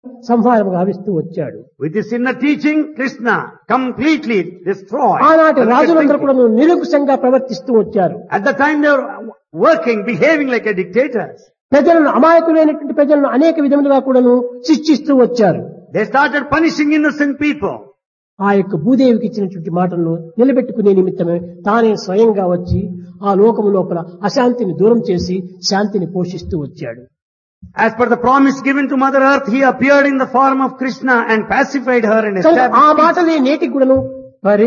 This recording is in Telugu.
సంహారం గావిస్తూ వచ్చాడు With this inner teaching, Krishna completely destroyed. ఆనాటి the wicked రాజులందరూ thinking. కూడా నిరుకుశంగా ప్రవర్తిస్తూ వచ్చారు At the time they were working, behaving like a dictators. ప్రజలను అమాయకులైనటువంటి ప్రజలను అనేక విధములుగా కూడాను శిక్షిస్తూ వచ్చారు They started punishing innocent people. ఆ యొక్క భూదేవికి ఇచ్చినటువంటి మాటలను నిలబెట్టుకునే నిమిత్తమే తానే స్వయంగా వచ్చి ఆ లోకము లోపల అశాంతిని దూరం చేసి శాంతిని పోషిస్తూ వచ్చాడు As per the promise given to Mother Earth, he appeared in the form of Krishna and pacified her and కనుక ఆ established peace. మాటలే నేటికి కూడాను